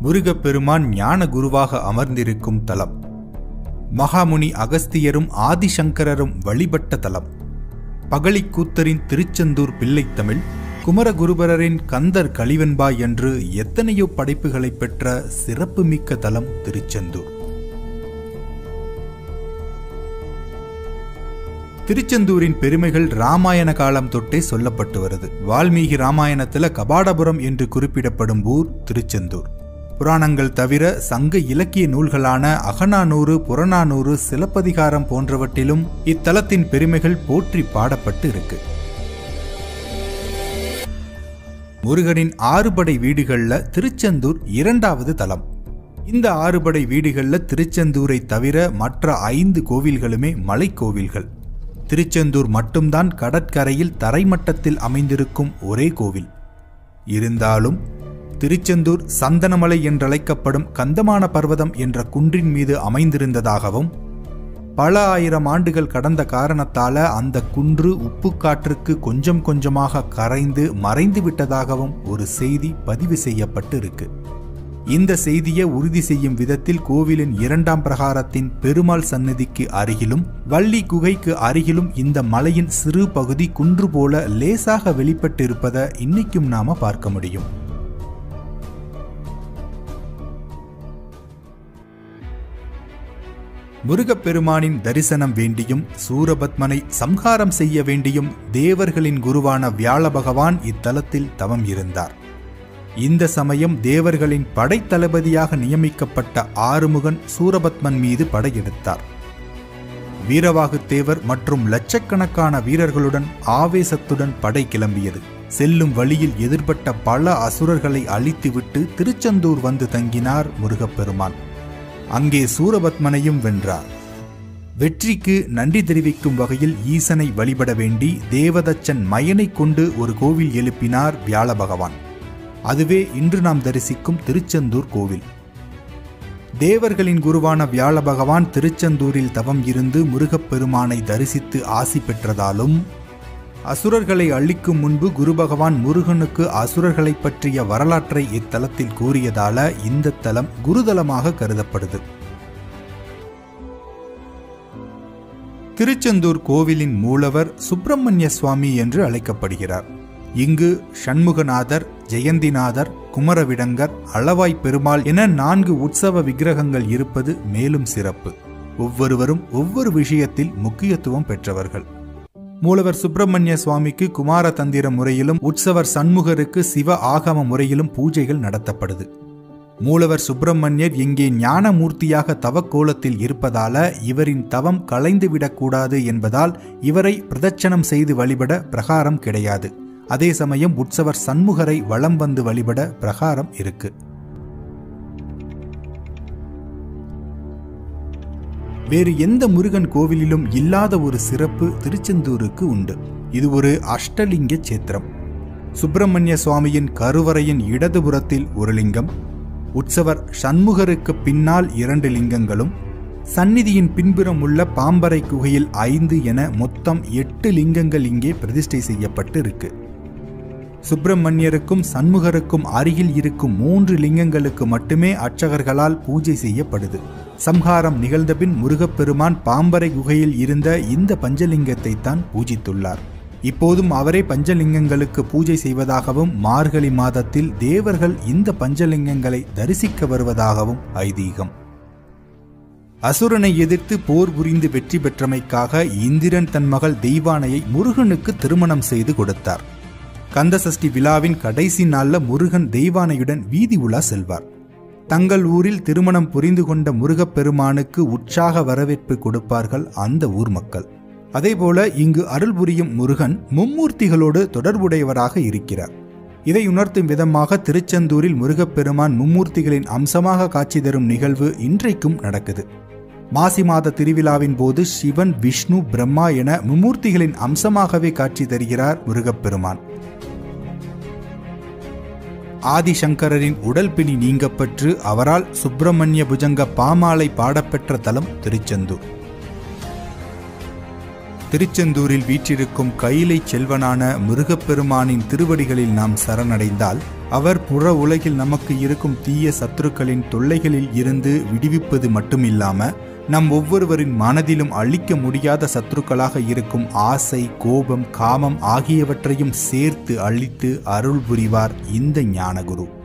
முருகப்பெருமான் ஞான குருவாக அமர்ந்திருக்கும் தலம் மகாமுனி அகஸ்தியரும் ஆதிசங்கரரும் வழிபட்ட தலம் பகழிக்கூத்தரின் திருச்செந்தூர் பிள்ளைத்தமிழ் குமரகுருபரரின் கந்தர் கலிவெண்பா என்று எத்தனையோ படைப்புகளை பெற்ற சிறப்புமிக்க தலம் திருச்செந்தூர் திருச்செந்தூரின் பெருமைகள் ராமாயண காலம் தொட்டே சொல்லப்பட்டு வருது வால்மீகி ராமாயணத்துல கபாடபுரம் என்று குறிப்பிடப்படும் ஊர் திருச்செந்தூர் புராணங்கள் தவிர சங்க இலக்கிய நூல்களான அகநானூறு புறநானூறு சிலப்பதிகாரம் போன்றவற்றிலும் இத்தலத்தின் பெருமைகள் போற்றி பாடப்பட்டு இருக்கு முருகனின் ஆறுபடை வீடுகள்ல திருச்செந்தூர் இரண்டாவது தலம் இந்த ஆறுபடை வீடுகள்ல திருச்செந்தூரை தவிர மற்ற ஐந்து கோவில்களுமே மலைக்கோவில்கள் திருச்செந்தூர் மட்டும்தான் கடற்கரையில் தரைமட்டத்தில் அமைந்திருக்கும் ஒரே கோவில் இருந்தாலும் திருச்செந்தூர் சந்தனமலை என்றழைக்கப்படும் கந்தமான பர்வதம் என்ற குன்றின் மீது அமைந்திருந்ததாகவும் பல ஆயிரம் ஆண்டுகள் கடந்த காரணத்தால அந்த குன்று உப்புக்காற்றுக்கு கொஞ்சம் கொஞ்சமாக கரைந்து மறைந்து விட்டதாகவும் ஒரு செய்தி பதிவு செய்யப்பட்டு இருக்கு இந்த செய்தியை உறுதி செய்யும் விதத்தில் கோவிலின் இரண்டாம் பிரகாரத்தின் பெருமாள் சன்னதிக்கு அருகிலும் வள்ளி குகைக்கு அருகிலும் இந்த மலையின் சிறு பகுதி குன்று போல லேசாக வெளிப்பட்டு இருப்பதை இன்னைக்கும் நாம பார்க்க முடியும் முருகப்பெருமானின் தரிசனம் வேண்டியும் சூரபத்மனை சம்ஹாரம் செய்ய வேண்டியும் தேவர்களின் குருவான வியாழ பகவான் இத்தலத்தில் தவம் இருந்தார் இந்த சமயம் தேவர்களின் படைத்தளபதியாக நியமிக்கப்பட்ட ஆறுமுகன் சூரபத்மன் மீது படையெடுத்தார் வீரவாகு தேவர் மற்றும் லட்சக்கணக்கான வீரர்களுடன் ஆவேசத்துடன் படை கிளம்பியது செல்லும் வழியில் எதிர்பட்ட பல அசுரர்களை அழித்துவிட்டு திருச்செந்தூர் வந்து தங்கினார் முருகப்பெருமான் அங்கே சூரபத்மனையும் வென்றார் வெற்றிக்கு நன்றி தெரிவிக்கும் வகையில் ஈசனை வழிபட வேண்டி தேவதச்சன் மயனை கொண்டு ஒரு கோவில் எழுப்பினார் வியாழ பகவான் அதுவே இன்று நாம் தரிசிக்கும் திருச்செந்தூர் கோவில் தேவர்களின் குருவான வியாழ பகவான் திருச்செந்தூரில் தவம் இருந்து முருகப்பெருமானை தரிசித்து ஆசி பெற்றதாலும் அசுரர்களை அழிக்கும் முன்பு குரு பகவான் முருகனுக்கு அசுரர்களை பற்றிய வரலாற்றை இத்தலத்தில் கூறியதால இந்த தலம் குருதலமாக கருதப்படுது திருச்செந்தூர் கோவிலின் மூலவர் சுப்பிரமணிய சுவாமி என்று அழைக்கப்படுகிறார் இங்கு சண்முகநாதர் ஜெயந்திநாதர் குமரவிடங்கர் அளவாய் பெருமாள் என நான்கு உற்சவ விக்கிரகங்கள் இருப்பது மேலும் சிறப்பு ஒவ்வொருவரும் ஒவ்வொரு விஷயத்தில் முக்கியத்துவம் பெற்றவர்கள் மூலவர் சுப்பிரமணிய சுவாமிக்கு குமார தந்திர முறையிலும் உற்சவர் சண்முகருக்கு சிவ ஆகம முறையிலும் பூஜைகள் நடத்தப்படுது மூலவர் சுப்பிரமணியர் இங்கே ஞானமூர்த்தியாக தவக்கோலத்தில் இருப்பதால இவரின் தவம் கலைந்துவிடக்கூடாது என்பதால் இவரை பிரதட்சணம் செய்து வழிபட பிரகாரம் கிடையாது அதே சமயம் உற்சவர் சண்முகரை வலம் வந்து வழிபட பிரகாரம் இருக்கு வேறு எந்த முருகன் கோவிலிலும் இல்லாத ஒரு சிறப்பு திருச்செந்தூருக்கு உண்டு இது ஒரு அஷ்டலிங்க சேத்திரம் சுப்பிரமணிய சுவாமியின் கருவறையின் இடதுபுறத்தில் ஒரு லிங்கம் உற்சவர் சண்முகருக்கு பின்னால் இரண்டு லிங்கங்களும் சந்நிதியின் பின்புறம் உள்ள பாம்பரை குகையில் ஐந்து என மொத்தம் எட்டு லிங்கங்கள் இங்கே பிரதிஷ்டை செய்யப்பட்டு இருக்கு சுப்பிரமணியருக்கும் சண்முகருக்கும் அருகில் இருக்கும் மூன்று லிங்கங்களுக்கு மட்டுமே அர்ச்சகர்களால் பூஜை செய்யப்படுது சம்ஹாரம் நிகழ்ந்தபின் முருகப்பெருமான் பாம்பரை குகையில் இருந்த இந்த பஞ்சலிங்கத்தை தான் பூஜித்துள்ளார் இப்போதும் அவரே பஞ்சலிங்கங்களுக்கு பூஜை செய்வதாகவும் மார்கழி மாதத்தில் தேவர்கள் இந்த பஞ்சலிங்கங்களை தரிசிக்க வருவதாகவும் ஐதீகம் அசுரனை எதிர்த்து போர் புரிந்து வெற்றி பெற்றமைக்காக இந்திரன் தன் மகள் தெய்வானையை முருகனுக்கு திருமணம் செய்து கொடுத்தார் கந்தசஷ்டி விழாவின் கடைசி நாள்ல முருகன் தெய்வானையுடன் வீதி உலா செல்வார் தங்கள் ஊரில் திருமணம் புரிந்து கொண்ட முருகப்பெருமானுக்கு உற்சாக வரவேற்பு கொடுப்பார்கள் அந்த ஊர் மக்கள் அதேபோல இங்கு அருள் புரியும் முருகன் மும்மூர்த்திகளோடு தொடர்புடையவராக இருக்கிறார் இதை உணர்த்தும் விதமாக திருச்செந்தூரில் முருகப்பெருமான் மும்மூர்த்திகளின் அம்சமாக காட்சி தரும் நிகழ்வு இன்றைக்கும் நடக்குது மாசி மாத திருவிழாவின் போது சிவன் விஷ்ணு பிரம்மா என மும்மூர்த்திகளின் அம்சமாகவே காட்சி தருகிறார் முருகப்பெருமான் ஆதிசங்கரரின் உடல் பிணி நீங்கப்பெற்று அவரால் சுப்பிரமணிய புஜங்க பாமாலை பாடப்பெற்ற தலம் திருச்செந்தூர் திருச்செந்தூரில் வீற்றிருக்கும் கையிலை செல்வனான முருகப்பெருமானின் திருவடிகளில் நாம் சரணடைந்தால் அவர் புற உலகில் நமக்கு இருக்கும் தீய சத்துருக்களின் தொல்லைகளில் இருந்து விடுவிப்பது மட்டுமில்லாம நம் ஒவ்வொருவரின் மனதிலும் அழிக்க முடியாத சத்துருக்களாக இருக்கும் ஆசை கோபம் காமம் ஆகியவற்றையும் சேர்த்து அழித்து அருள் புரிவார் இந்த ஞானகுரு